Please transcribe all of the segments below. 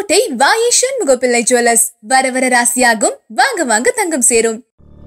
கோட்டை வாயி சண்முகப்பிள்ளை ஜுவல்லர்ஸ் வர வர ராசியாகும் வாங்க வாங்க தங்கம் சேரும்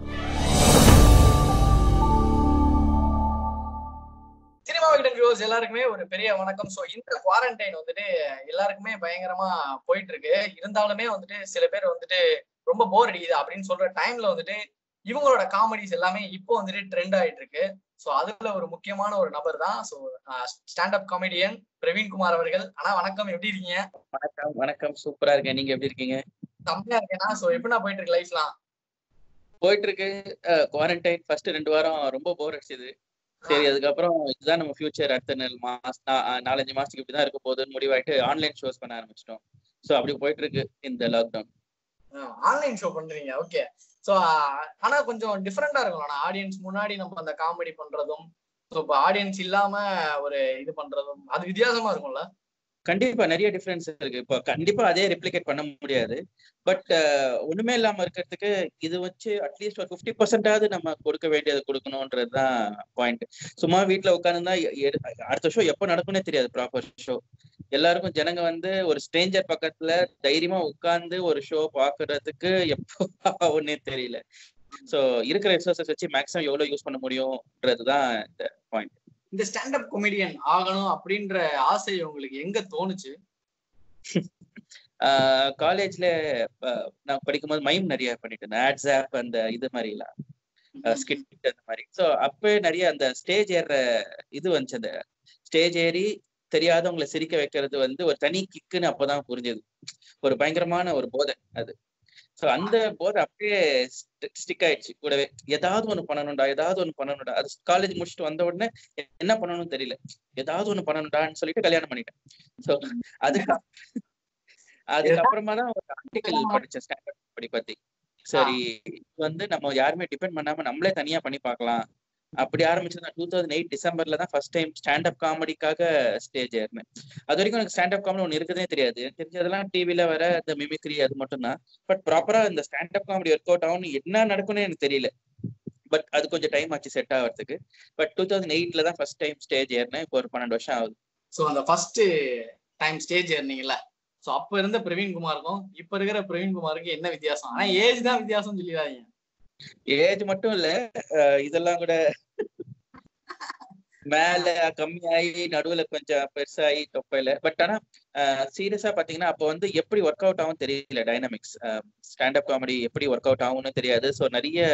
சினிமா விகடன் வியூவர்ஸ் எல்லாருக்குமே ஒரு பெரிய வணக்கம் ஸோ இந்த குவாரண்டைன் வந்துட்டு எல்லாருக்குமே பயங்கரமா போயிட்டு இருக்கு இருந்தாலுமே வந்துட்டு சில பேர் வந்துட்டு ரொம்ப போர் அடிக்குது அப்படின்னு சொல்ற டைம்ல வந்துட்டு இவங்களோட காமெடிஸ் எல்லாமே இப்போ வந்துட்டு ட்ரெண்ட் ஆயிட்டு இருக்கு ஸோ அதுல ஒரு முக்கியமான ஒரு நபர் தான் so stand up comedian Praveenkumar அவர்கள் ஆனா வணக்கம் எப்படி இருக்கீங்க வணக்கம் வணக்கம் சூப்பரா இருக்கேன் நீங்க எப்படி இருக்கீங்க செம்மையா இருக்கேனா ஸோ எப்படின்னா போயிட்டு இருக்கு லைஃப்லாம் போயிட்டு இருக்கு குவாரண்டைன் ஃபர்ஸ்ட் ரெண்டு வாரம் ரொம்ப போர் அடிச்சது சரி அதுக்கப்புறம் இதுதான் நம்ம ஃபியூச்சர் அடுத்த நாலு மாசம் நாலஞ்சு மாசத்துக்கு இப்படிதான் இருக்க போகுதுன்னு முடிவாயிட்டு ஆன்லைன் ஷோஸ் பண்ண ஆரம்பிச்சிட்டோம் ஸோ அப்படி போயிட்டு இருக்கு இந்த லாக்டவுன் ஆன்லைன் ஷோ பண்றீங்க ஓகே ஸோ ஆனா கொஞ்சம் டிஃப்ரெண்டா இருக்கும் ஆடியன்ஸ் முன்னாடி நம்ம அந்த காமெடி பண்றதும் ஸோ இப்போ ஆடியன்ஸ் இல்லாம ஒரு இது பண்றதும் அது வித்தியாசமா இருக்கும்ல கண்டிப்பா நிறைய டிஃபரன்ஸ் இருக்கு இப்போ கண்டிப்பா அதே ரெப்ளிகேட் பண்ண முடியாது பட் ஒண்ணுமே இல்லாம இருக்கிறதுக்கு இது வச்சு அட்லீஸ்ட் ஒரு ஃபிஃப்டி பர்சன்டாவது நம்ம கொடுக்க வேண்டியது கொடுக்கணும்ன்றதுதான் பாயிண்ட் சும்மா வீட்டுல உட்காந்துருந்தா அடுத்த ஷோ எப்போ நடக்கும்னே தெரியாது ப்ராப்பர் ஷோ எல்லாருக்கும் ஜனங்க வந்து ஒரு ஸ்ட்ரேஞ்சர் பக்கத்துல தைரியமா உட்கார்ந்து ஒரு ஷோ பாக்குறதுக்கு எப்போ ஆகும்னே தெரியல சோ இருக்கிற ரிசோர்சஸ் வச்சு மேக்ஸிமம் எவ்வளவு யூஸ் பண்ண முடியும்ன்றதுதான் இந்த பாயிண்ட் இந்த ஸ்டாண்ட் அப் கொமெடியன் ஆகணும் அப்படின்ற ஆசை உங்களுக்கு எங்க தோணுச்சு காலேஜ்ல நான் படிக்கும்போது மைம் நிறைய பண்ணிட்டு இருந்தேன் ஆட்ஸ் ஆப் அந்த இது மாதிரி எல்லாம் ஸ்கிட் அந்த மாதிரி ஸோ அப்போ நிறைய அந்த ஸ்டேஜ் ஏற இது வந்துச்சு அந்த ஸ்டேஜ் ஏறி தெரியாதவங்களை சிரிக்க வைக்கிறது வந்து ஒரு தனி கிக்குன்னு அப்போதான் புரிஞ்சது ஒரு பயங்கரமான ஒரு போதை அது ஸோ அந்த போதை அப்படியே ஸ்டிக் ஆயிடுச்சு கூடவே ஏதாவது ஒண்ணு பண்ணணும்டா ஏதாவது ஒண்ணு பண்ணணும்டா அது காலேஜ் முடிச்சுட்டு வந்த உடனே என்ன பண்ணணும்னு தெரியல ஏதாவது ஒண்ணு பண்ணணும்டான்னு சொல்லிட்டு கல்யாணம் பண்ணிட்டேன் ஸோ அதுக்கு அதுக்கப்புறமா தான் ஒரு ஆர்டிக்கல் படிச்சேன் ஸ்டாண்டர்ட் படி பத்தி சரி வந்து நம்ம யாருமே டிபெண்ட் பண்ணாம நம்மளே தனியா பண்ணி பார்க்கலாம் அப்படி ஆரம்பிச்சது டூ தௌசண்ட் எயிட் டிசம்பர்ல தான் ஃபர்ஸ்ட் டைம் ஸ்டாண்ட் அப் காமெடிக்காக ஸ்டேஜ் ஏறினேன் அது வரைக்கும் எனக்கு ஸ்டாண்ட் அப் காமெடி ஒன்று இருக்குதே தெரியாது எனக்கு தெரிஞ்சதெல்லாம் டிவில வர இந்த மிமிக்ரி அது மட்டும் தான் பட் ப்ராப்பரா இந்த stand up comedy work out ஆகும் என்ன நடக்கும்னு எனக்கு தெரியல பட் அது கொஞ்சம் டைம் ஆச்சு செட் ஆகிறதுக்கு பட் டூ தௌசண்ட் எயிட்ல தான் ஃபர்ஸ்ட் டைம் ஸ்டேஜ் ஏறினேன் இப்போ ஒரு பன்னெண்டு வருஷம் ஆகுது ஸோ அந்த ஃபர்ஸ்ட் டைம் ஸ்டேஜ் ஏறினீங்கல்ல ஸோ அப்ப இருந்த பிரவீன் குமாருக்கும் இப்ப இருக்கிற பிரவீன் குமாருக்கு என்ன வித்தியாசம் ஆனா ஏஜ் தான் வித்தியாசம் சொல்லிடாதீங்க ஏஜ் மட்டும் இல்ல இதெல்லாம் கூட மேல கம்மியாகி நடுவுல கொஞ்சம் பெருசாகி தொப்பையில பட் ஆனா சீரியஸா பாத்தீங்கன்னா அப்போ வந்து எப்படி ஒர்க் அவுட் ஆகும் தெரியல டைனமிக்ஸ் ஸ்டாண்ட் அப் காமெடி எப்படி ஒர்க் அவுட் ஆகும்னு தெரியாது ஸோ நிறைய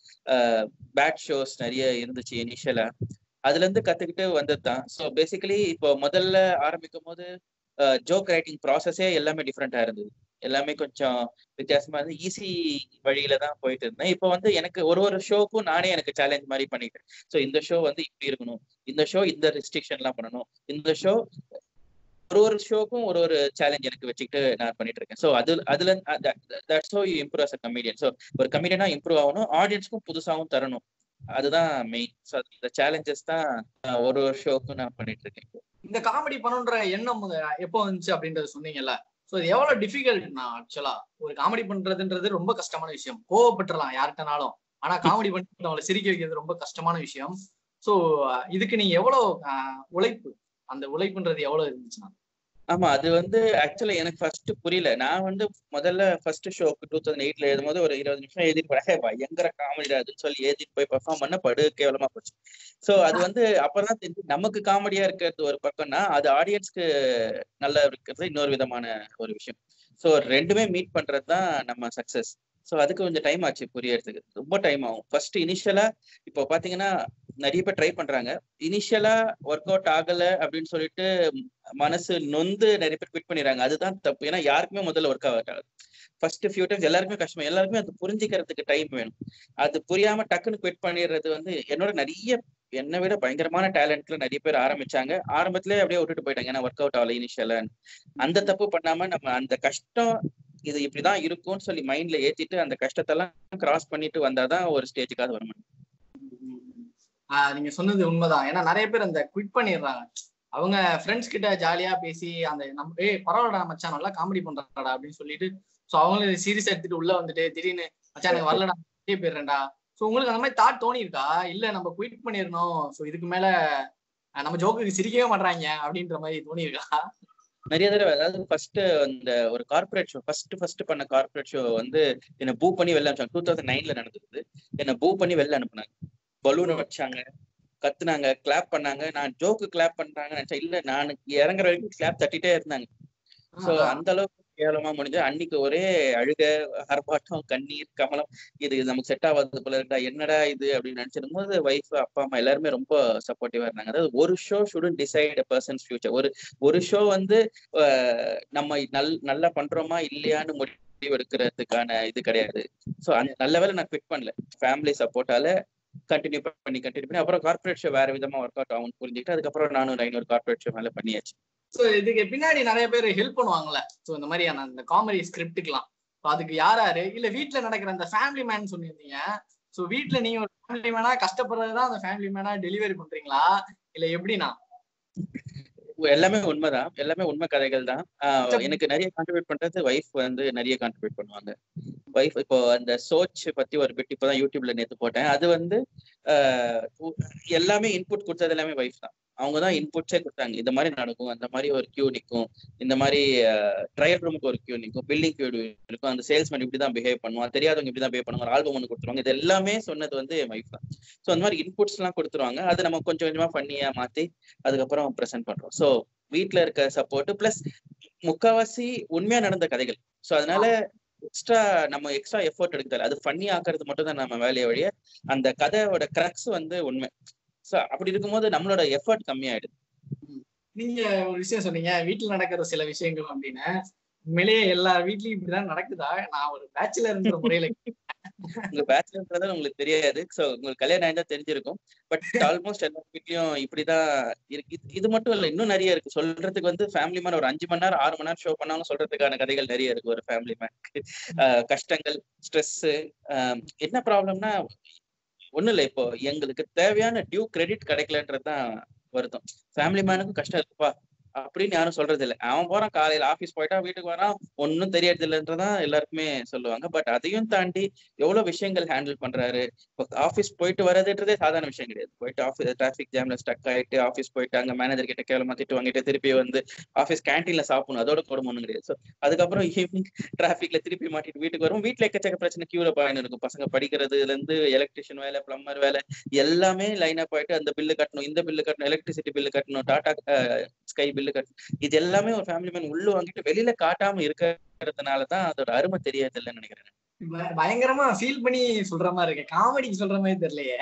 பேட் ஷோஸ் நிறைய இருந்துச்சு இனிஷியலா அதுல இருந்து கத்துக்கிட்டு வந்தது தான் ஸோ பேசிக்கலி இப்போ முதல்ல ஆரம்பிக்கும் போது ஜோக் ரைட்டிங் ப்ராசஸே எல்லாமே டிஃப்ரெண்டா இருந்தது எல்லாமே கொஞ்சம் வித்தியாசமா இருந்து ஈஸி வழியில தான் போயிட்டு இருந்தேன் இப்போ வந்து எனக்கு ஒரு ஒரு ஷோக்கும் நானே எனக்கு சேலஞ்ச் மாதிரி பண்ணிட்டேன் ஸோ இந்த ஷோ வந்து இப்படி இருக்கணும் இந்த ஷோ இந்த ரெஸ்ட்ரிக்ஷன் எல்லாம் பண்ணணும் இந்த ஷோ ஒரு ஒரு ஷோக்கும் ஒரு ஒரு சேலஞ்ச் எனக்கு வச்சுக்கிட்டு நான் பண்ணிட்டு இருக்கேன் ஸோ அது அதுல that's so improve as a comedian so ஒரு கமீடியனா இம்ப்ரூவ் ஆகணும் ஆடியன்ஸ்க்கும் புதுசாகவும் தரணும் அதுதான் மெயின் ஸோ இந்த சேலஞ்சஸ் தான் ஒரு ஒரு ஷோக்கும் நான் பண்ணிட்டு இருக்கேன் இந்த காமெடி பண்ணுன்ற எண்ணம் எப்போ வந்துச்சு அப்படின்றத சொன்னீங்கல்ல ஸோ இது எவ்வளவு டிஃபிகல்ட்னா ஆக்சுவலா ஒரு காமெடி பண்றதுன்றது ரொம்ப கஷ்டமான விஷயம் கோவப்பட்டுறலாம் யார்கிட்டனாலும் ஆனா காமெடி பண்ணிட்டு அவங்களை சிரிக்க வைக்கிறது ரொம்ப கஷ்டமான விஷயம் ஸோ இதுக்கு நீங்க எவ்வளவு உழைப்பு அந்த உழைப்புன்றது எவ்வளவு இருந்துச்சுன்னா ஆமா அது வந்து ஆக்சுவலா எனக்கு ஃபர்ஸ்ட் புரியல நான் வந்து முதல்ல ஃபர்ஸ்ட் ஷோக்கு டூ தௌசண்ட் எயிட்ல எழுதும்போது ஒரு இருபது நிமிஷம் எழுதிட்டு போறேன் பயங்கர காமெடி அதுன்னு சொல்லி எழுதிட்டு போய் பெர்ஃபார்ம் பண்ண படு கேவலமா போச்சு சோ அது வந்து அப்பதான் தெரிஞ்சு நமக்கு காமெடியா இருக்கிறது ஒரு பக்கம்னா அது ஆடியன்ஸ்க்கு நல்லா இருக்கிறது இன்னொரு விதமான ஒரு விஷயம் சோ ரெண்டுமே மீட் பண்றது தான் நம்ம சக்சஸ் ஸோ அதுக்கு கொஞ்சம் டைம் ஆச்சு புரியறதுக்கு ரொம்ப டைம் ஆகும் ஃபர்ஸ்ட் இனிஷியலா இப்போ பாத்தீங்கன்னா நிறைய பேர் ட்ரை பண்றாங்க இனிஷியலா ஒர்க் அவுட் ஆகல அப்படின்னு சொல்லிட்டு மனசு நொந்து நிறைய பேர் குவிட் பண்ணிடுறாங்க அதுதான் தப்பு ஏன்னா யாருக்குமே முதல்ல ஒர்க் அவுட் ஆகுது ஃபர்ஸ்ட் ஃபியூ டைம்ஸ் எல்லாருக்குமே கஷ்டம் எல்லாருக்குமே அது புரிஞ்சுக்கிறதுக்கு டைம் வேணும் அது புரியாம டக்குன்னு குவிட் பண்ணிடுறது வந்து என்னோட நிறைய என்னை விட பயங்கரமான டேலண்ட்ல நிறைய பேர் ஆரம்பிச்சாங்க ஆரம்பத்திலே அப்படியே விட்டுட்டு போயிட்டாங்க ஏன்னா ஒர்க் அவுட் ஆகல இனிஷியலா அந்த தப்பு பண்ணாம நம்ம அந்த கஷ்டம் இது இப்படிதான் இருக்கும்னு சொல்லி மைண்ட்ல ஏத்திட்டு அந்த கஷ்டத்தெல்லாம் கிராஸ் பண்ணிட்டு வந்தாதான் ஒரு ஸ்டேஜுக்காக வர முடியும் நீங்க சொன்னது உண்மைதான் ஏன்னா நிறைய பேர் அந்த குவிட் பண்ணிடுறாங்க அவங்க ஃப்ரெண்ட்ஸ் கிட்ட ஜாலியா பேசி அந்த நம்ம ஏய் பரவாயில்லடா மச்சான் நல்லா காமெடி பண்றாடா அப்படின்னு சொல்லிட்டு ஸோ அவங்களும் சீரியஸ் எடுத்துட்டு உள்ள வந்துட்டு திடீர்னு மச்சான் எனக்கு வரலடா போயிடுறேன்டா ஸோ உங்களுக்கு அந்த மாதிரி தாட் தோணி இருக்கா இல்ல நம்ம குவிட் பண்ணிடணும் ஸோ இதுக்கு மேல நம்ம ஜோக்குக்கு சிரிக்கவே மாட்டாங்க அப்படின்ற மாதிரி தோணி இருக்கா நிறைய தடவை அதாவது ஃபர்ஸ்ட் அந்த ஒரு கார்பரேட் ஷோ ஃபர்ஸ்ட் ஃபர்ஸ்ட் பண்ண கார்பரேட் ஷோ வந்து என்ன பூ பண்ணி வெளில அனுப்பிச்சாங்க டூ தௌசண்ட் நைன்ல நடந்தது என்ன பூ பண்ணி வெளில அனுப்புனாங்க பலூன் வச்சாங்க கத்துனாங்க கிளாப் பண்ணாங்க நான் ஜோக்கு கிளாப் பண்றாங்க நினைச்சேன் இல்ல நான் இறங்குற வரைக்கும் கிளாப் தட்டிட்டே இருந்தாங்க சோ அந்த அளவுக்கு கேவலமா முடிஞ்சு அன்னைக்கு ஒரே அழுக ஆர்ப்பாட்டம் கண்ணீர் கமலம் இது இது நமக்கு செட் ஆகாது போல இருக்கா என்னடா இது அப்படின்னு நினைச்சிருக்கும் போது ஒய்ஃப் அப்பா அம்மா எல்லாருமே ரொம்ப சப்போர்ட்டிவா இருந்தாங்க அதாவது ஒரு show shouldn't decide a person's future ஒரு ஒரு ஷோ வந்து அஹ், நம்ம நல் நல்லா பண்றோமா இல்லையான்னு முடிவு எடுக்கிறதுக்கான இது கிடையாது ஸோ அந்த நல்ல வேலை நான் குவிட் பண்ணல ஃபேமிலி சப்போர்ட்டால கண்டினியூ பண்ணி கண்டினியூ பண்ணி அப்புறம் கார்பரேட் ஷோ வேற விதமா ஒர்க் அவுட் ஆகும்னு புரிஞ்சுக்கிட்டு அதுக்கப்புறம் நானும் ஒரு ஐநூறு கார்பரேட் ஷோ மேல பண்ணியாச்சு சோ இதுக்கு பின்னாடி நிறைய பேர் ஹெல்ப் பண்ணுவாங்கல்ல சோ இந்த மாதிரியான அந்த காமெடி ஸ்கிரிப்டுக்கெல்லாம் அதுக்கு யார் யாரு இல்ல வீட்ல நடக்கிற அந்த ஃபேமிலி மேன் சொல்லியிருந்தீங்க சோ வீட்ல நீங்க ஒரு ஃபேமிலி மேனா கஷ்டப்படுறதுதான் அந்த ஃபேமிலி மேனா டெலிவரி பண்றீங்களா இல்ல எப்படின்னா எல்லாமே உண்மைதான் எல்லாமே உண்மை கதைகள் தான் ஆஹ் எனக்கு நிறைய கான்ட்ரிபியூட் பண்றது ஒய்ஃப் வந்து நிறைய கான்ட்ரிபியூட் பண்ணுவாங்க ஒய்ஃப் இப்போ அந்த சோச் பத்தி ஒரு பிட் இப்போதான் யூடியூப்ல நேத்து போட்டேன் அது வந்து ஆஹ் உ- எல்லாமே இன்புட் கொடுத்தது எல்லாமே ஒய்ஃப் தான் அவங்க தான் இன்புட்ஸே கொடுத்தாங்க இந்த மாதிரி நடக்கும் அந்த மாதிரி ஒரு கியூ நிற்கும் இந்த மாதிரி ட்ரையல் ரூமுக்கு ஒரு கியூ நிற்கும் பில்டிங் கியூ இருக்கும் அந்த சேல்ஸ்மேன் இப்படி தான் பிஹேவ் பண்ணுவான் தெரியாதவங்க இப்படி தான் பிஹேவ் பண்ணுவாங்க ஒரு ஆல்பம் ஒன்று கொடுத்துருவாங்க இது எல்லாமே சொன்னது வந்து என் ஒய்ஃப் தான் ஸோ அந்த மாதிரி இன்புட்ஸ் எல்லாம் கொடுத்துருவாங்க அதை நம்ம கொஞ்சம் கொஞ்சமா பண்ணியா மாத்தி அதுக்கப்புறம் ப்ரெசென்ட் பண்றோம் ஸோ வீட்ல இருக்க சப்போர்ட் பிளஸ் முக்காவாசி உண்மையா நடந்த கதைகள் ஸோ அதனால எக்ஸ்ட்ரா நம்ம எக்ஸ்ட்ரா எஃபோர்ட் எடுக்கல அது ஃபன்னி ஆக்குறது மட்டும் தான் நம்ம வேலையை வழிய அந்த கதையோட கிரக்ஸ் வந்து உண்மை ஸோ அப்படி இருக்கும்போது நம்மளோட எஃபர்ட் கம்மியாயிடுது நீங்க ஒரு விஷயம் சொன்னீங்க வீட்டுல நடக்கிற சில விஷயங்கள் அப்படின்னு உண்மையிலேயே எல்லா வீட்லயும் இப்படிதான் நடக்குதா நான் ஒரு பேச்சுலர்ன்ற முறையில உங்க பேச்சுலர்ன்றது உங்களுக்கு தெரியாது ஸோ உங்களுக்கு கல்யாணம் ஆயிருந்தா தெரிஞ்சிருக்கும் பட் ஆல்மோஸ்ட் எல்லா வீட்லயும் இப்படிதான் இருக்கு இது- இது மட்டும் இல்ல இன்னும் நிறைய இருக்கு சொல்றதுக்கு வந்து ஃபேமிலி மேன் ஒரு அஞ்சு மணி நேரம் ஆறு மணி நேரம் ஷோ பண்ணாலும் சொல்றதுக்கான கதைகள் நிறைய இருக்கு ஒரு ஃபேமிலி மேனுக்கு கஷ்டங்கள் ஸ்ட்ரெஸ் என்ன ப்ராப்ளம்னா ஒண்ணும் இல்ல இப்போ எங்களுக்கு தேவையான டியூ கிரெடிட் கிடைக்கலன்றதுதான் வருத்தம் ஃபேமிலி மேனுக்கும் கஷ்டம் இருக்குப்பா அப்படின்னு யாரும் சொல்றது இல்ல அவன் போறான் காலையில ஆபீஸ் போயிட்டா வீட்டுக்கு வரான் ஒன்னும் தெரியறது இல்லைன்றதான் எல்லாருக்குமே சொல்லுவாங்க பட் அதையும் தாண்டி எவ்வளவு விஷயங்கள் ஹேண்டில் பண்றாரு இப்போ ஆஃபீஸ் போயிட்டு வரதுன்றதே சாதாரண விஷயம் கிடையாது போயிட்டு ஆஃபீஸ் டிராஃபிக் ஜாம்ல ஸ்டக் ஆயிட்டு ஆஃபீஸ் போயிட்டு அங்க மேனேஜர் கிட்ட கேவலமா திட்டு வாங்கிட்டு திருப்பி வந்து ஆஃபீஸ் கேன்டீன்ல சாப்பிடணும் அதோட கொடுமை ஒண்ணும் கிடையாது ஸோ அதுக்கப்புறம் ஈவினிங் டிராஃபிக்ல திருப்பி மாட்டிட்டு வீட்டுக்கு வரும் வீட்டுல எக்கச்சக்க பிரச்சனை கியூல பாயின்னு இருக்கும் பசங்க படிக்கிறதுல இருந்து எலக்ட்ரிஷியன் வேலை பிளம்பர் வேலை எல்லாமே லைனா போயிட்டு அந்த பில்லு கட்டணும் இந்த பில்லு கட்டணும் எலக்ட்ரிசிட்டி பில்லு கட்டணும் டாடா ஸ்கை பில்லு கட்டணும் இது எல்லாமே ஒரு ஃபேமிலி மேன் உள்ள வாங்கிட்டு வெளியில காட்டாம இருக்கிறதுனாலதான் அதோட அருமை தெரியாது இல்லைன்னு நினைக்கிறேன் ப- பயங்கரமா ஃபீல் பண்ணி சொல்ற மாதிரி இருக்கு காமெடிக்கு சொல்ற மாதிரி தெரியலையே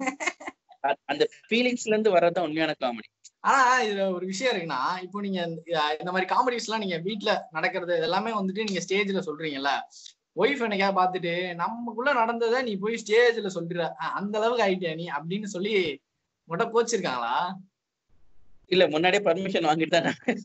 அ- அந்த ஃபீலிங்ஸ்ல இருந்து வர்றதுதான் உண்மையான காமெடி ஆனா இதுல ஒரு விஷயம் இருக்குன்னா இப்போ நீங்க இந்த- இந்த மாதிரி காமெடிஸ் எல்லாம் நீங்க வீட்ல நடக்கிறது இதெல்லாமே வந்துட்டு நீங்க ஸ்டேஜ்ல சொல்றீங்கல்ல ஒய்ஃப் என்னைக்கா பார்த்துட்டு நமக்குள்ள நடந்ததை நீ போய் ஸ்டேஜ்ல சொல்லிடுற அஹ் அந்த அளவுக்கு ஆயிட்டியா நீ அப்படின்னு சொல்லி உங்கள்கிட்ட கோச்சிருக்காங்களா இல்ல முன்னாடியே பர்மிஷன் வாங்கிட்டு தான் நான்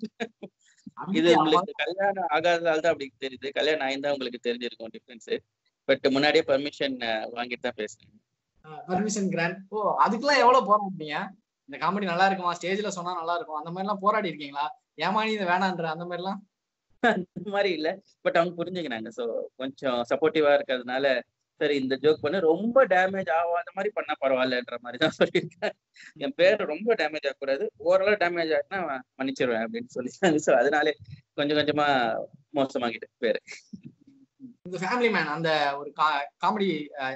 இது அப்படியா? உங்களுக்கு கல்யாணம் ஆகாததால தான் அப்படி தெரியுது கல்யாணம் ஆயிருந்தா உங்களுக்கு தெரிஞ்சிருக்கும் டிஃபரன்ஸ் பட் முன்னாடியே பர்மிஷன் வாங்கிட்டு தான் பேசுறேன் பர்மிஷன் கிராண்ட் ஓ அதுக்கெல்லாம் எவ்வளவு போராடுறீங்க இந்த காமெடி நல்லா இருக்குமா ஸ்டேஜ்ல சொன்னா நல்லா இருக்கும் அந்த மாதிரி எல்லாம் போராடி இருக்கீங்களா ஏமா நீ இதை வேணான்ற அந்த மாதிரி எல்லாம் அந்த மாதிரி இல்ல பட் அவங்க புரிஞ்சுக்கினாங்க சோ கொஞ்சம் சப்போர்ட்டிவா இருக்கிறதுனால சரி இந்த ஜோக் பண்ண ரொம்ப டேமேஜ் ஆகாத மாதிரி பண்ணா பரவாயில்லன்ற மாதிரி தான் சொல்லியிருக்கேன் என் பேர் ரொம்ப டேமேஜ் ஆகக்கூடாது ஓரளவு டேமேஜ் ஆச்சுன்னா மன்னிச்சிருவேன் அப்படின்னு சொல்லிட்டாங்க சோ அதனாலே கொஞ்சம் கொஞ்சமா மோசமாகிட்டு பேரு இந்த ஃபேமிலி மேன் அந்த ஒரு காமெடி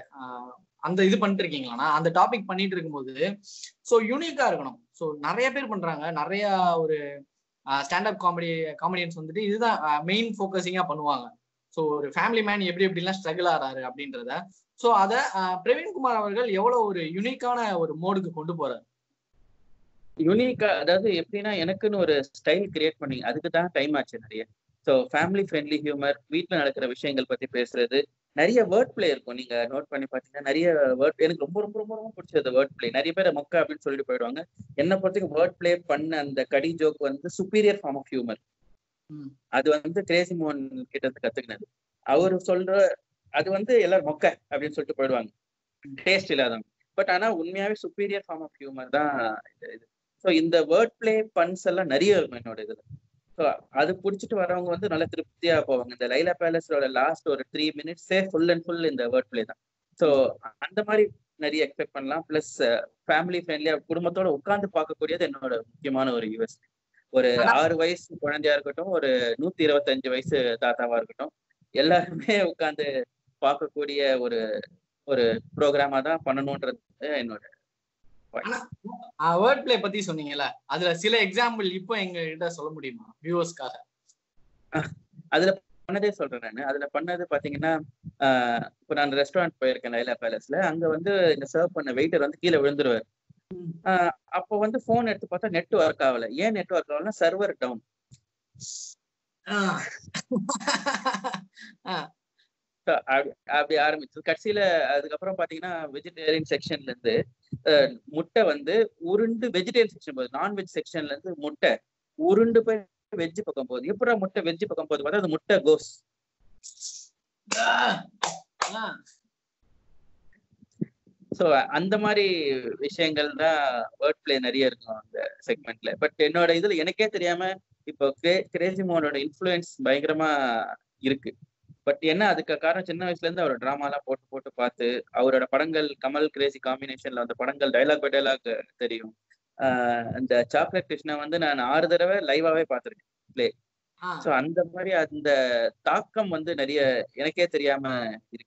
அந்த இது பண்ணிட்டு இருக்கீங்களா அந்த டாபிக் பண்ணிட்டு இருக்கும்போது ஸோ யூனிக்கா இருக்கணும் ஸோ நிறைய பேர் பண்றாங்க நிறைய ஒரு ஸ்டாண்டப் காமெடி காமெடியன்ஸ் வந்துட்டு இதுதான் மெயின் ஃபோக்கஸிங்கா பண்ணுவாங்க ஸோ ஒரு ஃபேமிலி மேன் எப்படி எப்படிலாம் ஸ்ட்ரகிள் ஆறாரு அப்படின்றத ஸோ அதை பிரவீன்குமார் அவர்கள் எவ்வளவு ஒரு யூனிக்கான ஒரு மோடுக்கு கொண்டு போறாரு யூனிக்கா அதாவது எப்படின்னா எனக்குன்னு ஒரு ஸ்டைல் கிரியேட் பண்ணி அதுக்கு தான் டைம் ஆச்சு நிறைய ஸோ ஃபேமிலி ஃப்ரெண்ட்லி ஹியூமர் வீட்டில் நடக்கிற விஷயங்கள் பத்தி பேசுறது நிறைய வேர்ட் பிளே இருக்கும் நீங்க நோட் பண்ணி பார்த்தீங்கன்னா நிறைய வேர்ட் எனக்கு ரொம்ப ரொம்ப ரொம்ப ரொம்ப பிடிச்சது வேர்ட் பிளே நிறைய பேர் மொக்க அப்படின்னு சொல்லிட்டு போயிடுவாங்க என்னை பொறுத்தவரைக்கும் வேர்ட் பிளே பண்ண அந்த கடி ஜோக் வந்து சுப்பீரியர் ஃபார்ம் ஆஃப் ஹியூமர் ம். அது வந்து கிரேசி மோகன் கிட்ட இருந்து கத்துக்கினது அவர் சொல்ற அது வந்து எல்லாரும் மொக்க அப்படின்னு சொல்லிட்டு போயிடுவாங்க டேஸ்ட் இல்லாதவங்க பட் ஆனா உண்மையாவே சுப்பீரியர் ஃபார்ம் ஆஃப் ஹியூமர் தான் இந்த இது ஸோ இந்த வேர்ட் பிளே பன்ஸ் எல்லாம் நிறைய இருக்கும் என்னோட இதுல ஸோ அது பிடிச்சிட்டு வரவங்க வந்து நல்ல திருப்தியா போவாங்க இந்த லைலா பேலஸோட லாஸ்ட் ஒரு த்ரீ மினிட்ஸே ஃபுல் அண்ட் ஃபுல் இந்த வேர்ட் பிளே தான் ஸோ அந்த மாதிரி நிறைய எக்ஸ்பெக்ட் பண்ணலாம் ப்ளஸ் ஃபேமிலி ஃப்ரெண்ட்லியா குடும்பத்தோட உட்கார்ந்து பார்க்கக்கூடியது என்னோட முக்கியமான ஒரு யூஎஸ் ஒரு ஆனா- ஆறு வயசு குழந்தையா இருக்கட்டும் ஒரு நூத்தி இருபத்தஞ்சு வயசு தாத்தாவா இருக்கட்டும் எல்லாருமே உட்கார்ந்து பார்க்கக்கூடிய ஒரு ஒரு ப்ரோக்ராமா தான் பண்ணணும்ன்றது என்னோட வேர்ட் பிளே பத்தி சொன்னீங்கல்ல அதுல சில எக்ஸாம்பிள் இப்போ எங்க கிட்ட சொல்ல முடியுமா வியூவர்ஸ்க்காக அதுல பண்ணதே சொல்றேன் நான் அதுல பண்ணது பாத்தீங்கன்னா ஆஹ் இப்போ நான் ரெஸ்டாரண்ட் போயிருக்கேன் லைலா பேலஸ்ல அங்க வந்து இந்த சர்வ் பண்ண வெயிட்டர் வந்து கீழே விழுந்துருவாரு ஆஹ் அப்போ வந்து போன் எடுத்து பார்த்தா நெட் ஒர்க் ஆகல ஏன் நெட் ஒர்க் ஆகலன்னா சர்வர் டவுன் அப்படி ஆரம்பிச்சது கடைசியில அதுக்கப்புறம் பாத்தீங்கன்னா வெஜிடேரியன் செக்ஷன்ல இருந்து அஹ், முட்டை வந்து உருண்டு வெஜிடேரியன் செக்ஷன் போகுது நான்வெஜ் செக்ஷன்ல இருந்து முட்டை உருண்டு போய் வெஜ் பக்கம் போகுது எப்படா முட்டை வெஜ் பக்கம் போகுது பார்த்தா அது முட்டை கோஸ் ஸோ அந்த மாதிரி விஷயங்கள் தான் வேர்ட் பிளே நிறைய இருக்கும் அந்த செக்மெண்ட்ல பட் என்னோட இதுல எனக்கே தெரியாம இப்போ கிரேசி மோனோட இன்ஃப்ளூயன்ஸ் பயங்கரமா இருக்கு பட் என்ன அதுக்கு காரணம் சின்ன வயசுல இருந்து அவர் டிராமா எல்லாம் போட்டு போட்டு பார்த்து அவரோட படங்கள் கமல் கிரேசி காம்பினேஷன்ல அந்த படங்கள் டைலாக் பை டைலாக் தெரியும் ஆஹ் அந்த சாக்லேட் கிருஷ்ணா வந்து நான் ஆறு தடவை லைவாவே பார்த்திருக்கேன் ஸோ அந்த மாதிரி அந்த தாக்கம் வந்து நிறைய எனக்கே தெரியாம இருக்கு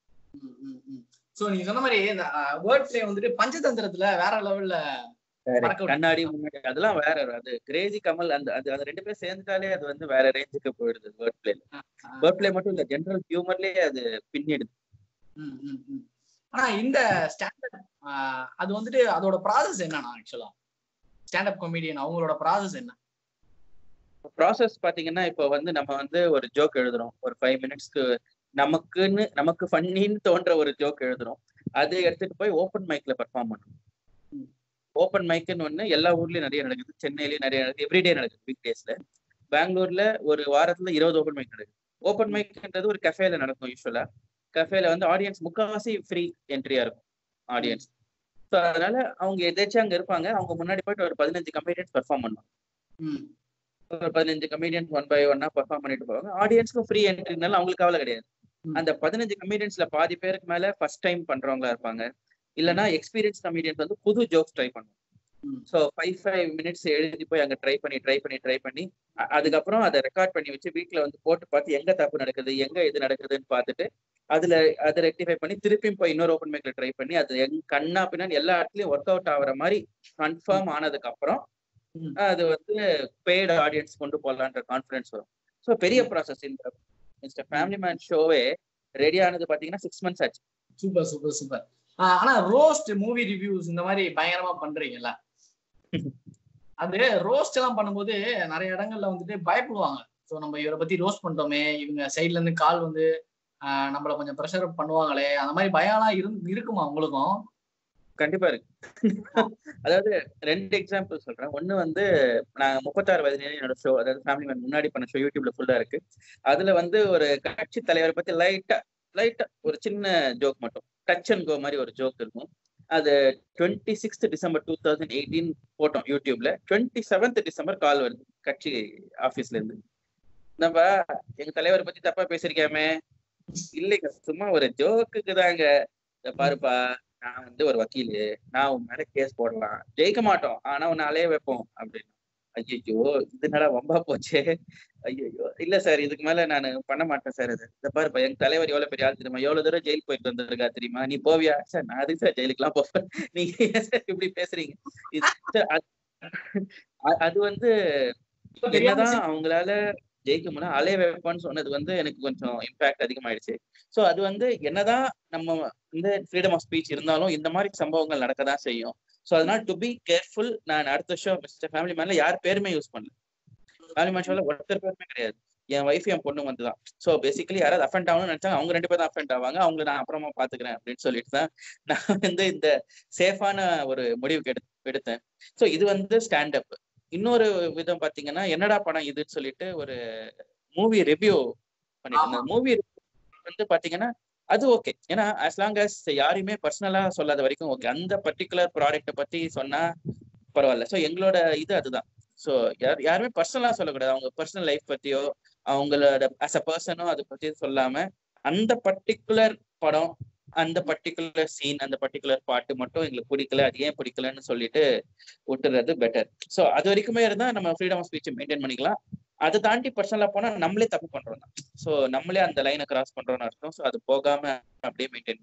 சோ நீங்க சொன்ன மாதிரி இந்த வேர்ட் பிளே வந்துட்டு பஞ்சதந்திரத்துல வேற லெவல்ல பறக்க விட்டு- கண்ணாடி முன்னாடி அதெல்லாம் வேற அது கிரேசி கமல் அந்த அது அது ரெண்டு பேரும் சேர்ந்துட்டாலே அது வந்து வேற ரேஞ்சுக்கு போயிடுது வேர்ட் பிளேல வேர்ட் பிளே மட்டும் இல்ல ஜெனரல் ஹியூமர்லயே அது பின்னிடுது ம், ம், ம். ஆனா இந்த ஸ்டாண்டர்ட் அது வந்துட்டு அதோட ப்ராசஸ் என்னன்னா ஆக்சுவலா ஸ்டாண்டப் காமெடியன் அவங்களோட ப்ராசஸ் என்ன ப்ராசஸ் பாத்தீங்கன்னா இப்போ வந்து நம்ம வந்து ஒரு ஜோக் எழுதுறோம் ஒரு ஃபைவ் மினிட்ஸ்க்கு நமக்குன்னு நமக்கு ஃபன்னின்னு தோன்ற ஒரு ஜோக் எழுதுறோம் அதை எடுத்துட்டு போய் ஓப்பன் மைக்ல பெர்ஃபார்ம் பண்ணணும் ம். ஓப்பன் மைக்குன்னு ஒண்ணு எல்லா ஊர்லயும் நிறைய நடக்குது சென்னையிலயும் நிறைய நடக்குது எவ்ரிடே நடக்குது வீக் டேஸ்ல பெங்களூர்ல ஒரு வாரத்துல இருபது ஓப்பன் மைக் நடக்குது ஓப்பன் மைக்ன்றது ஒரு கஃபேல நடக்கும் யூஸ்வலா கஃபேல வந்து ஆடியன்ஸ் முக்காவாசி ஃப்ரீ என்ட்ரியா இருக்கும் ஆடியன்ஸ் ஸோ அதனால அவங்க எதாச்சும் அங்க இருப்பாங்க அவங்க முன்னாடி போயிட்டு ஒரு பதினஞ்சு கம்பெனியன்ஸ் பெர்ஃபார்ம் பண்ணுவாங்க ம், ஒரு பதினஞ்சு கமெடியன்ஸ் ஒன் பை ஒன்னா பெர்ஃபார்ம் பண்ணிட்டு போவாங்க ஆடியன்ஸ்க்கும் ஃப்ரீ என்ட்ரினால அவங்களுக்கு கவலை கிடையாது ம். அந்த பதினஞ்சு கமெடியன்ஸ்ல பாதி பேருக்கு மேல ஃபர்ஸ்ட் டைம் பண்றவங்களா இருப்பாங்க இல்லனா எக்ஸ்பீரியன்ஸ் கமெடியன்ஸ் வந்து புது ஜோக்ஸ் ட்ரை பண்ணுவாங்க ம். ஸோ ஃபைவ் ஃபைவ் மினிட்ஸ் எழுதி போய் அங்க ட்ரை பண்ணி ட்ரை பண்ணி ட்ரை பண்ணி அ- அதுக்கப்புறம் அதை ரெக்கார்ட் பண்ணி வச்சு வீட்ல வந்து போட்டு பார்த்து எங்க தப்பு நடக்குது எங்க இது நடக்குதுன்னு பார்த்துட்டு அதுல அதை ரெக்டிஃபை பண்ணி திருப்பியும் போய் இன்னொரு ஓப்பன் மைக்ல ட்ரை பண்ணி அது எங் கண்ணா பின்னாடி எல்லா இடத்துலயும் ஒர்க் அவுட் ஆகுற மாதிரி கன்ஃபார்ம் ஆனதுக்கு அப்புறம் ம். அது வந்து பெய்டு ஆடியன்ஸ் கொண்டு போகலான்ற கான்ஃபிடன்ஸ் வரும் ஸோ பெரிய ப்ராசஸ் இந்த மிஸ்டர் ஃபேமிலி மேன் ஷோவே ரெடி ஆனது பாத்தீங்கன்னா சிக்ஸ் மந்த்ஸ் ஆச்சு சூப்பர் சூப்பர் சூப்பர் ஆனா ரோஸ்ட் மூவி ரிவ்யூஸ் இந்த மாதிரி பயங்கரமா பண்றீங்கல்ல அது ரோஸ்ட் எல்லாம் பண்ணும்போது நிறைய இடங்கள்ல வந்துட்டு பயப்படுவாங்க ஸோ நம்ம இவரை பத்தி ரோஸ்ட் பண்ணிட்டோமே இவங்க சைட்ல இருந்து கால் வந்து ஆஹ் நம்மள கொஞ்சம் ப்ரெஷர் பண்ணுவாங்களே அந்த மாதிரி பயம்லாம் இருந்து இருக்குமா உங்களுக்கும் கண்டிப்பா இருக்கு அதாவது ரெண்டு எக்ஸாம்பிள் சொல்றேன் ஒண்ணு வந்து நான் முப்பத்தாறு வயதுல என்னோட ஷோ அதாவது ஃபேமிலி மேன் முன்னாடி பண்ண ஷோ யூடியூப்ல ஃபுல்லா இருக்கு அதுல வந்து ஒரு கட்சி தலைவரை பத்தி லைட்டா லைட்டா ஒரு சின்ன ஜோக் மட்டும் டச் அண்ட் கோ மாதிரி ஒரு ஜோக் இருக்கும் அது twenty sixth December two thousand eighteen போட்டோம் யூடியூப்ல டுவெண்ட்டி செவன்த் டிசம்பர் கால் வருது கட்சி ஆபீஸ்ல இருந்து நம்ம எங்க தலைவரை பத்தி தப்பா பேசிருக்காமே இல்லைங்க சும்மா ஒரு ஜோக்குக்கு தாங்க இத பாருப்பா நான் வந்து ஒரு வக்கீலு நான் உன் மேல கேஸ் போடலாம் ஜெயிக்க மாட்டோம் ஆனா உன்னை அலைய வைப்போம் அப்படின்னு ஐயோ இது என்னடா வம்பா போச்சே ஐயோ இல்ல சார் இதுக்கு மேல நான் பண்ண மாட்டேன் சார் இது இந்த பாருப்பா எங்க தலைவர் எவ்வளவு பெரிய ஆள் தெரியுமா எவ்வளவு தூரம் ஜெயில் போயிட்டு வந்திருக்கா தெரியுமா நீ போவியா சார் நான் அதுக்கு சார் ஜெயிலுக்குலாம் போவேன் நீங்க ஏன் சார் இப்படி பேசுறீங்க இது sir, அது- அ- அது வந்து என்னதான் அவங்களால ஜெயிக்க முடியல அலைய வைப்பான்னு சொன்னது வந்து எனக்கு கொஞ்சம் இம்பாக்ட் அதிகமாயிடுச்சு சோ அது வந்து என்னதான் நம்ம இந்த ஃப்ரீடம் ஆஃப் ஸ்பீச் இருந்தாலும் இந்த மாதிரி சம்பவங்கள் நடக்கதான் செய்யும் சோ அதனால டு பி கேர்ஃபுல் நான் அடுத்த ஷோ மிஸ்டர் ஃபேமிலி மேல யார் பேருமே யூஸ் பண்ணல ஃபேமிலி மேன் ஷோல ஒருத்தர் பேருமே கிடையாது என் ஒய்ஃப் என் பொண்ணு வந்து தான் ஸோ பேசிக்கலி யாராவது அஃபெண்ட் ஆகணும்னு நினைச்சாங்க அவங்க ரெண்டு பேரும் தான் அஃபெண்ட் ஆவாங்க அவங்க நான் அப்புறமா பாத்துக்கிறேன் அப்படின்னு சொல்லிட்டு தான் நான் வந்து இந்த சேஃபான ஒரு முடிவுக்கு எடு எடுத்தேன் ஸோ இது வந்து ஸ்டாண்ட் அப் இன்னொரு விதம் பாத்தீங்கன்னா என்னடா படம் இதுன்னு சொல்லிட்டு ஒரு மூவி ரிவ்யூ பண்ணிட்டு இருந்தேன் மூவி வந்து பாத்தீங்கன்னா அது ஓகே ஏன்னா as long as யாரையுமே பர்சனலா சொல்லாத வரைக்கும் ஓகே அந்த பர்டிகுலர் ப்ராடக்ட்டை பத்தி சொன்னா பரவாயில்ல ஸோ எங்களோட இது அதுதான் ஸோ யார் யாருமே பர்சனலா சொல்லக்கூடாது அவங்க பர்சனல் லைஃப் பத்தியோ அவங்களோட அஸ் அ பர்சனோ அதை பத்தி சொல்லாம அந்த பர்டிகுலர் படம் அந்த பர்டிகுலர் சீன் அந்த பர்டிகுலர் பாட்டு மட்டும் எங்களுக்கு பிடிக்கல அது ஏன் பிடிக்கலன்னு சொல்லிட்டு விட்டுறது பெட்டர் ஸோ அது வரைக்குமே இருந்தா நம்ம ஃப்ரீடம் ஆஃப் ஸ்பீச் மெயின்டைன் பண்ணிக்கலாம் அதை தாண்டி பர்சனலா போனா நம்மளே தப்பு பண்றோம் தான் ஸோ நம்மளே அந்த லைனை கிராஸ் பண்றோம்னு அர்த்தம் ஸோ அது போகாம அப்படியே மெயின்டைன்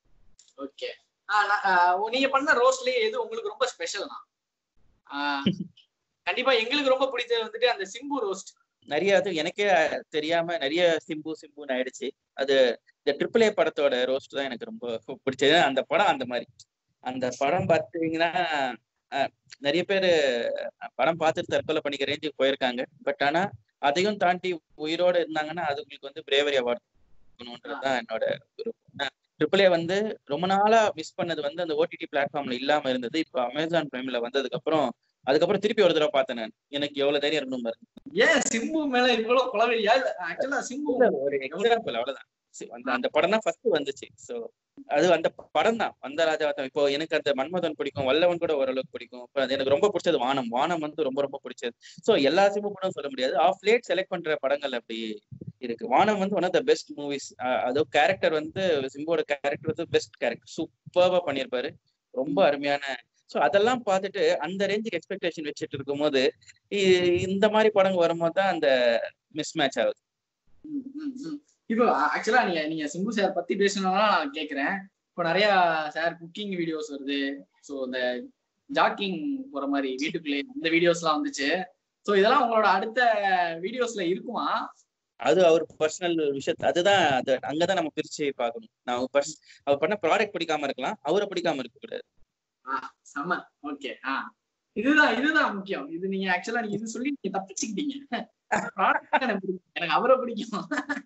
ஓகே நீங்க பண்ண ரோஸ்ட்லயே எது உங்களுக்கு ரொம்ப ஸ்பெஷல் தான் ஆஹ் கண்டிப்பா எங்களுக்கு ரொம்ப பிடிச்சது வந்துட்டு அந்த சிம்பு ரோஸ்ட் நிறைய அது எனக்கே தெரியாம நிறைய சிம்பு சிம்புன்னு ஆயிடுச்சு அது இந்த ட்ரிபிள் ஏ படத்தோட ரோஸ்ட் தான் எனக்கு ரொம்ப பிடிச்சது அந்த படம் அந்த மாதிரி அந்த படம் பார்த்தீங்கன்னா அஹ், நிறைய பேர் படம் பார்த்துட்டு தற்கொலை பண்ணிக்க ரேஞ்சுக்கு போயிருக்காங்க பட் ஆனா அதையும் தாண்டி உயிரோட இருந்தாங்கன்னா அது உங்களுக்கு வந்து பிரேவரி அவார்ட் தான் என்னோட விருப்பம் ட்ரிபிள் ஏ வந்து ரொம்ப நாளா மிஸ் பண்ணது வந்து அந்த ஓடிடி பிளாட்ஃபார்ம்ல இல்லாம இருந்தது இப்போ அமேசான் பிரைம்ல வந்ததுக்கு அப்புறம் அதுக்கப்புறம் திருப்பி ஒரு தடவை பார்த்தேன் நான் எனக்கு எவ்வளவு தைரியம் இருக்கணும் பாருங்க ஏன் சிம்பு மேல இவ்வளவு குளவரியா இல்ல ஆக்சுவலா சிம்பு இல்ல, ஒரு எக்ஸாம்பிள் அவ்வளவுதான் சி- அந்த அந்த படம் தான் ஃபர்ஸ்ட் வந்துச்சு சோ அது அந்த படம் தான் வந்த ராஜாவத்தம் இப்போ எனக்கு அந்த மன்மதன் பிடிக்கும் வல்லவன் கூட ஓரளவுக்கு பிடிக்கும் இப்போ அது எனக்கு ரொம்ப பிடிச்சது வானம் வானம் வந்து ரொம்ப ரொம்ப பிடிச்சது சோ எல்லா சிம்பு படம் சொல்ல முடியாது ஆஃப் லேட் செலக்ட் பண்ற படங்கள் அப்படி இருக்கு வானம் வந்து one of the best movies அதோ கேரக்டர் வந்து சிம்போட கேரக்டர் வந்து பெஸ்ட் கேரக்டர் சூப்பர்வா பண்ணியிருப்பாரு ரொம்ப அருமையான சோ அதெல்லாம் பார்த்துட்டு அந்த ரேஞ்சுக்கு எக்ஸ்பெக்டேஷன் வச்சுட்டு இருக்கும்போது இ- இந்த மாதிரி படங்கள் வரும்போது தான் அந்த மிஸ் மேட்ச் ஆகுது ம், ம், ம். இப்போ ஆக்சுவலா நீங்க நீங்க சிம்பு சார் பத்தி பேசணும்னா நான் கேக்குறேன் இப்போ நிறைய சார் குக்கிங் வீடியோஸ் வருது ஸோ இந்த ஜாக்கிங் போற மாதிரி வீட்டுக்குள்ளே இந்த வீடியோஸ்லாம் வந்துச்சு ஸோ இதெல்லாம் உங்களோட அடுத்த வீடியோஸ்ல இருக்குமா அது அவர் பர்சனல் விஷயத்து அதுதான் அது அங்கதான் நம்ம பிரிச்சு பார்க்கணும் நான் பர்ஸ் அவர் பண்ண ப்ராடக்ட் பிடிக்காம இருக்கலாம் அவரை பிடிக்காம இருக்க கூடாது செம்ம ஓகே ஆ இதுதான் இதுதான் முக்கியம் இது நீங்க ஆக்சுவலா நீங்க இது சொல்லி நீங்க தப்பிச்சுக்கிட்டீங்க Product எனக்கு பிடிக்கும். எனக்கு அவரை பிடிக்கும்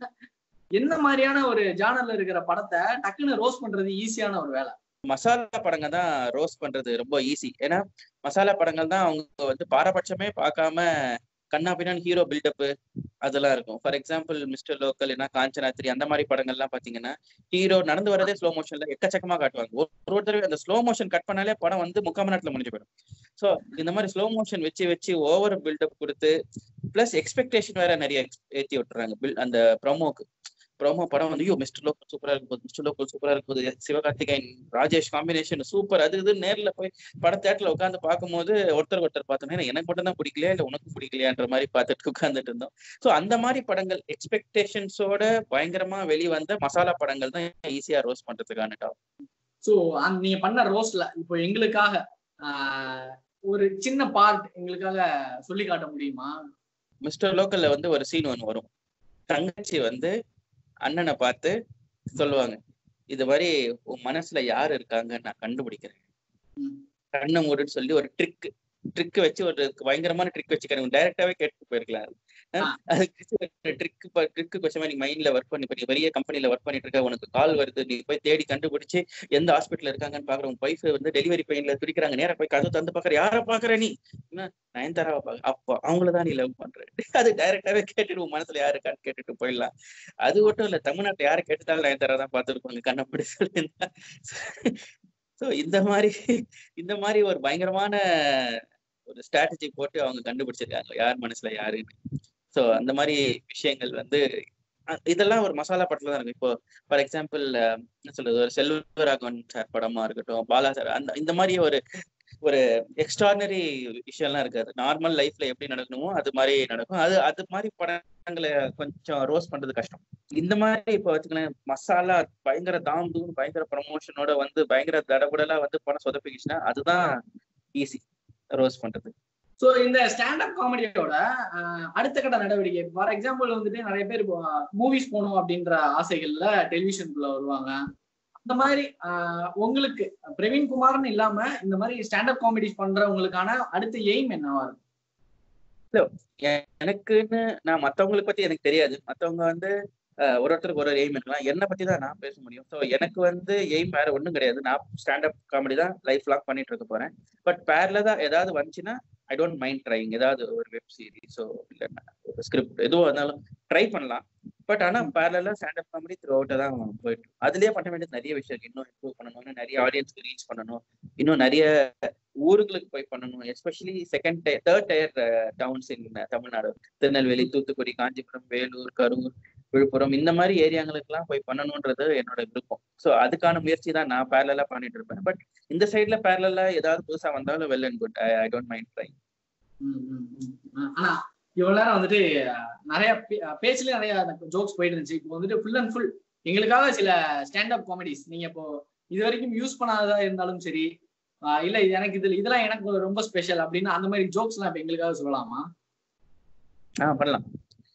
என்ன மாதிரியான ஒரு ஜானர்ல இருக்கிற படத்தை டக்குன்னு ரோஸ் பண்றது ஈஸியான ஒரு வேலை மசாலா படங்கள் தான் ரோஸ்ட் பண்றது ரொம்ப ஈஸி ஏன்னா மசாலா படங்கள் தான் அவங்க வந்து பாரபட்சமே பார்க்காம கண்ணா பின்னான்னு ஹீரோ பில்டப் அதெல்லாம் இருக்கும் ஃபார் எக்ஸாம்பிள் மிஸ்டர் லோக்கல் என்ன காஞ்சனாத்ரி அந்த மாதிரி படங்கள்லாம் பாத்தீங்கன்னா ஹீரோ நடந்து வரதே ஸ்லோ மோஷன்ல எக்கச்சக்கமா காட்டுவாங்க ஒரு ஒரு தடவை அந்த ஸ்லோ மோஷன் கட் பண்ணாலே படம் வந்து முக்கால் மணி நேரத்துல முடிஞ்சு போயிடும் ஸோ இந்த மாதிரி ஸ்லோ மோஷன் வச்சு வச்சு ஓவர் பில்டப் கொடுத்து பிளஸ் எக்ஸ்பெக்டேஷன் வேற நிறைய ex- ஏத்தி விட்டுறாங்க பில் அந்த ப்ரோமோக்கு ப்ரோமோ படம் வந்து ஐயோ மிஸ்டர் லோக்கல் சூப்பரா இருக்கும் போது மிஸ்டர் லோக்கல் சூப்பரா இருக்கும் போது சிவகார்த்திகேயன் ராஜேஷ் காம்பினேஷன் சூப்பர் அது இது நேர்ல போய் படம் தேட்டர்ல உட்காந்து பார்க்கும்போது ஒருத்தர் ஒருத்தர் பார்த்தோம்னா எனக்கு மட்டும் தான் பிடிக்கலையா இல்ல உனக்கு பிடிக்கலையான்ற மாதிரி பார்த்துட்டு உட்கார்ந்துட்டு இருந்தோம் சோ அந்த மாதிரி படங்கள் எக்ஸ்பெக்டேஷன்ஸோட பயங்கரமா வெளிவந்த மசாலா படங்கள் தான் ஈஸியா ரோஸ் பண்றதுக்கான டாப் ஸோ நீங்க பண்ண ரோஸ்ட்ல இப்போ எங்களுக்காக ஆஹ், ஒரு சின்ன பார்ட் எங்களுக்காக சொல்லி காட்ட முடியுமா மிஸ்டர் லோக்கல்ல வந்து ஒரு சீன் ஒன்று வரும் தங்கச்சி வந்து அண்ணனை பார்த்து சொல்லுவாங்க இது மாதிரி உன் மனசுல யார் இருக்காங்கன்னு நான் கண்டுபிடிக்கிறேன் ம். கண்ணை மூடுன்னு சொல்லி ஒரு ட்ரிக் ட்ரிக் வச்சு ஒரு பயங்கரமான ட்ரிக் வச்சுக்கிறேன் டைரக்டாவே கேட்டு போயிருக்கலாம் அது. ஆ. அது ட்ரிக் ட்ரிக் கொஸ்டின் நீ மைண்ட்ல ஒர்க் பண்ணி பண்ணி பெரிய கம்பெனில ஒர்க் பண்ணிட்டு இருக்க உனக்கு கால் வருது நீ போய் தேடி கண்டுபிடிச்சு எந்த ஹாஸ்பிட்டல் இருக்காங்கன்னு பாக்குற உன் ஒய்ஃப் வந்து டெலிவரி பெயின்ல துடிக்கிறாங்க நேரா போய் கதவு தந்து பாக்குற யார பாக்குற நீ என்ன நயன்தாராவை பாக்க அப்போ அவங்களதான் நீ லவ் பண்ற அது டைரக்டாவே கேட்டுட்டு உன் மனசுல யாரு இருக்கான்னு கேட்டுட்டு போயிடலாம் அது மட்டும் இல்ல தமிழ்நாட்டுல யாரை கேட்டுட்டாலும் நயன்தாரா தான் பார்த்துருப்பாங்க கண்ணப்படி சொல்லியிருந்தா சோ இந்த மாதிரி இந்த மாதிரி ஒரு பயங்கரமான ஒரு ஸ்ட்ராட்டஜி போட்டு அவங்க கண்டுபிடிச்சிருக்காங்க யார் மனசுல யாருன்னு சோ அந்த மாதிரி விஷயங்கள் வந்து அஹ் இதெல்லாம் ஒரு மசாலா படத்துல தான் இருக்கு இப்போ ஃபார் எக்ஸாம்பிள் என்ன சொல்றது ஒரு செல்வராகவன் சார் படமா இருக்கட்டும் பாலா சார் அந்த இந்த மாதிரி ஒரு ஒரு எக்ஸ்ட்ரானரி விஷயம்லாம் இருக்காது நார்மல் லைஃப்ல எப்படி நடக்கணுமோ அது மாதிரி நடக்கும் அது அது மாதிரி படங்களை கொஞ்சம் ரோஸ் பண்றது கஷ்டம் இந்த மாதிரி இப்போ வச்சுக்கலாம் மசாலா பயங்கர தாம் தூம் பயங்கர ப்ரமோஷனோட வந்து பயங்கர தடபுடலா வந்து படம் சொதப்பிக்கிச்சுன்னா அதுதான் ஈஸி ரோஸ் பண்றது ஸோ இந்த ஸ்டாண்டப் காமெடியோட அடுத்த கட்ட நடவடிக்கை ஃபார் எக்ஸாம்பிள் வந்துட்டு நிறைய பேர் மூவிஸ் போகணும் அப்படின்ற ஆசைகள்ல டெலிவிஷனுக்குள்ள வருவாங்க அந்த மாதிரி ஆஹ், உங்களுக்கு பிரவீன் குமார்னு இல்லாம இந்த மாதிரி ஸ்டாண்டப் காமெடிஸ் பண்றவங்களுக்கான அடுத்த எய்ம் என்னவா இருக்கும் எனக்குன்னு நான் மத்தவங்களுக்கு பத்தி எனக்கு தெரியாது மத்தவங்க வந்து அஹ், ஒரு ஒருத்தருக்கு ஒரு எய்ம் இருக்கலாம் என்னை பத்தி தான் நான் பேச முடியும் ஸோ எனக்கு வந்து எய்ம் வேற ஒன்றும் கிடையாது நான் ஸ்டாண்டப் காமெடி தான் லைஃப் லாங் பண்ணிட்டு இருக்க போறேன் பட் பேர்ல தான் ஏதாவது வந்துச்சுன்னா ஐ டோன்ட் மைண்ட் ட்ரைங் ஏதாவது ஒரு வெப் சீரிஸோ இல்லைன்னா ஒரு ஸ்கிரிப்ட் எதுவோ இருந்தாலும் ட்ரை பண்ணலாம் பட் ஆனா பேரலா ஸ்டாண்டப் காமெடி த்ரூ அவுட்டா தான் போயிட்டு இருக்கு. அதுலயே பண்ண வேண்டியது நிறைய விஷயம் இருக்கு இன்னும் இம்ப்ரூவ் பண்ணணும் இன்னும் நிறைய ஆடியன்ஸ்க்கு ரீச் பண்ணணும் இன்னும் நிறைய ஊர்களுக்கு போய் பண்ணணும் especially second tier third tier towns in Tamil Nadu Tirunelveli Thoothukudi Kanchipuram Vellore Karur Viluppuram இந்த மாதிரி ஏரியாங்களுக்கெல்லாம் போய் பண்ணணுன்றது என்னோட விருப்பம் ஸோ அதுக்கான முயற்சி தான் நான் பேரலா பண்ணிட்டு இருப்பேன் பட் இந்த சைட்ல பேரலா ஏதாவது புதுசா வந்தாலும் well and good I don't mind try ம், ம், ம். ஆ, ஆனா இவ்வளவு நேரம் வந்துட்டு அஹ், நிறைய பே- அஹ், பேச்சுலயே நிறைய ஜோக்ஸ் போயிட்டு இருந்துச்சு இப்போ வந்துட்டு ஃபுல் அண்ட் ஃபுல் எங்களுக்காக சில ஸ்டாண்ட் அப் காமெடிஸ் நீங்க இப்போ இது வரைக்கும் யூஸ் பண்ணாததா இருந்தாலும் சரி ஆஹ், இல்ல இது எனக்கு இதுல இதெல்லாம் எனக்கு ரொம்ப ஸ்பெஷல் அப்படின்னு அந்த மாதிரி ஜோக்ஸ் எல்லாம் இப்ப எங்களுக்காக சொல்லலாமா ஆ பண்ணலாம்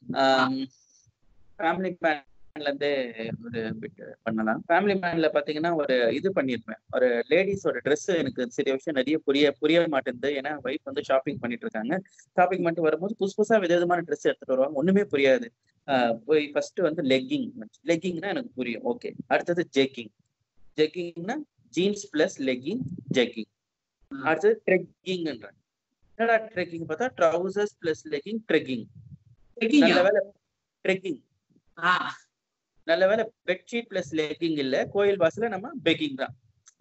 ஃபேமிலி மேன்ல இருந்தே ஒரு பிட் பண்ணலாம் ஃபேமிலி மேன்ல பாத்தீங்கன்னா ஒரு இது பண்ணிருப்பேன் ஒரு லேடிஸோட Dress எனக்கு சில விஷயம் நிறைய புரிய புரிய மாட்டேங்குது ஏன்னா ஒய்ஃப் வந்து ஷாப்பிங் பண்ணிட்டு இருக்காங்க ஷாப்பிங் பண்ணிட்டு வரும்போது புதுசு புதுசா விதவிதமான Dress எடுத்துட்டு வருவாங்க ஒண்ணுமே புரியாது ஆஹ் போய் ஃபர்ஸ்ட் வந்து லெக்கிங் லெக்கிங்னா எனக்கு புரியும் ஓகே அடுத்தது ஜெக்கிங் ஜெக்கிங்னா ஜீன்ஸ் பிளஸ் லெக்கிங் ஜெக்கிங் அடுத்தது ட்ரெக்கிங்ன்ற என்னடா ட்ரெக்கிங் பார்த்தா ட்ரௌசர்ஸ் பிளஸ் லெக்கிங் ட்ரெக்கிங் நல்ல வேலை ட்ரெக்கிங் ஆ, நல்ல வேலை பெட்ஷீட் பிளஸ் லெக்கிங் இல்ல கோயில் வாசல்ல நம்ம பெக்கிங் தான்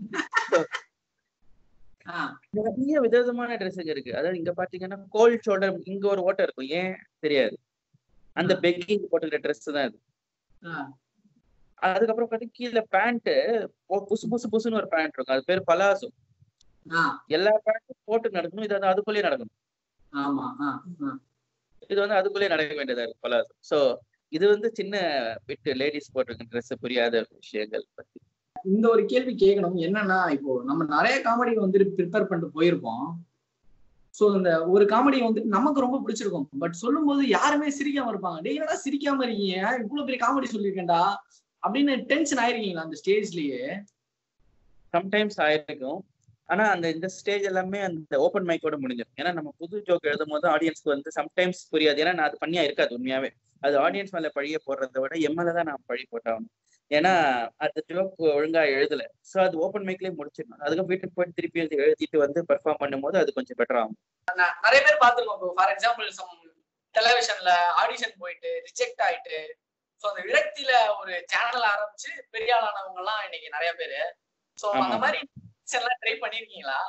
ஆ, நிறைய விதவிதமான ட்ரெஸ்ஸுங்க இருக்கு அதாவது இங்க பாத்தீங்கன்னா கோல்ட் ஷோல்டர் இங்க ஒரு ஓட்டை இருக்கும் ஏன் தெரியாது அந்த பெக்கிங் போட்டுக்கிற ட்ரெஸ் தான் அது ஆ, அதுக்கப்புறம் பாத்தீங்கன்னா கீழே பேண்ட் புசு புசு புசுன்னு ஒரு பேண்ட் இருக்கும் அது பேர் பலாசோ ஆ, எல்லா பேண்ட்டும் போட்டு நடக்கணும் இது வந்து அதுக்குள்ளேயே நடக்கணும் ஆமா ஆ, ஆ. இது வந்து அதுக்குள்ளேயே நடக்க வேண்டியதா இருக்கு பலாசோ சோ இது வந்து சின்ன விட்டு லேடிஸ் போட்டிருக்க ட்ரெஸ் புரியாத விஷயங்கள் பத்தி இந்த ஒரு கேள்வி கேட்கணும் என்னன்னா இப்போ நம்ம நிறைய காமெடி வந்துட்டு ப்ரிப்பேர் பண்ணிட்டு போயிருப்போம் சோ இந்த ஒரு காமெடி வந்து நமக்கு ரொம்ப பிடிச்சிருக்கும் பட் சொல்லும்போது யாருமே சிரிக்காம இருப்பாங்க டேய் என்னடா சிரிக்காம இருக்கீங்க இவ்வளவு பெரிய காமெடி சொல்லியிருக்கேன்டா அப்படின்னு டென்ஷன் ஆயிருக்கீங்களா அந்த ஸ்டேஜ்லயே சம்டைம்ஸ் ஆயிருக்கும் ஆனா அந்த இந்த ஸ்டேஜ் எல்லாமே அந்த ஓப்பன் மைக்கோட முடிஞ்சிடும் ஏன்னா நம்ம புது ஜோக் எழுதும் போது ஆடியன்ஸ்க்கு வந்து சம்டைம்ஸ் புரியாது ஏன்னா நான் அது பண்ணியா இருக்காது உண்மையாவே அது ஆடியன்ஸ் மேல பழிய போடுறதை விட எம்எல்ஏ தான் நான் பழி போட்டாகணும் ஏன்னா அந்த ஜோக் ஒழுங்கா எழுதல சோ அது ஓப்பன் மைக்லயே முடிச்சிடணும் அதுக்கு வீட்டுக்கு போயிட்டு திருப்பி எழுதி எழுதிட்டு வந்து பெர்ஃபார்ம் பண்ணும்போது அது கொஞ்சம் பெட்டர் ஆகும் நிறைய பேர் பார்த்திருக்கோம் இப்போ ஃபார் எக்ஸாம்பிள் சம் டெலிவிஷன்ல ஆடிஷன் போயிட்டு ரிஜெக்ட் ஆயிட்டு சோ அந்த விரக்தியில ஒரு சேனல் ஆரம்பிச்சு பெரிய ஆளானவங்க எல்லாம் இன்னைக்கு நிறைய பேரு சோ அந்த ஆமா. மாதிரி எல்லாம் ட்ரை பண்ணிருக்கீங்களா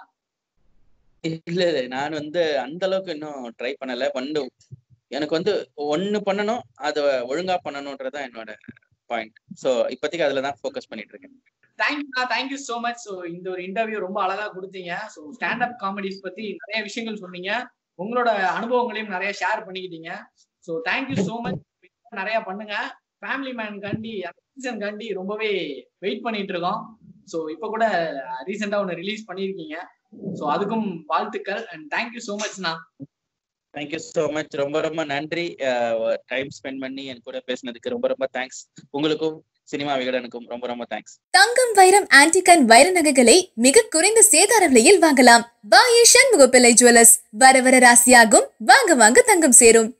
இல்ல இல்ல நான் வந்து அந்த அளவுக்கு இன்னும் ட்ரை பண்ணல பண்ணு எனக்கு வந்து ஒண்ணு பண்ணணும் அதை ஒழுங்கா பண்ணணும்ன்றதுதான் என்னோட பாயிண்ட் சோ இப்போதைக்கு அதுல தான் ஃபோக்கஸ் பண்ணிட்டு இருக்கேன் thank you thank you so much so இந்த ஒரு இன்டர்வியூ ரொம்ப அழகா கொடுத்தீங்க ஸோ ஸ்டாண்ட் அப் காமெடிஸ் பத்தி நிறைய விஷயங்கள் சொன்னீங்க உங்களோட அனுபவங்களையும் நிறைய ஷேர் பண்ணிக்கிட்டீங்க ஸோ தேங்க்யூ சோ மச் நிறைய பண்ணுங்க ஃபேமிலி மேன் காண்டி சீசன் காண்டி ரொம்பவே வெயிட் பண்ணிட்டு இருக்கோம் ஸோ இப்போ கூட ரீசெண்டா ஒன்று ரிலீஸ் பண்ணியிருக்கீங்க ஸோ அதுக்கும் வாழ்த்துக்கள் அண்ட் தேங்க்யூ சோ மச்ண்ணா தேங்க்யூ ஸோ மச் ரொம்ப ரொம்ப நன்றி டைம் ஸ்பெண்ட் பண்ணி என் கூட பேசினதுக்கு ரொம்ப ரொம்ப தேங்க்ஸ் உங்களுக்கும் சினிமா விகடனுக்கும் ரொம்ப ரொம்ப தேங்க்ஸ் தங்கம் வைரம் ஆன்டிகன் வைர நகைகளை மிக குறைந்த சேதார விலையில் வாங்கலாம் பாயே சண்முகப்பிள்ளை ஜுவல்லர்ஸ் வர வர ராசியாகும் வாங்க வாங்க தங்கம் சேரும்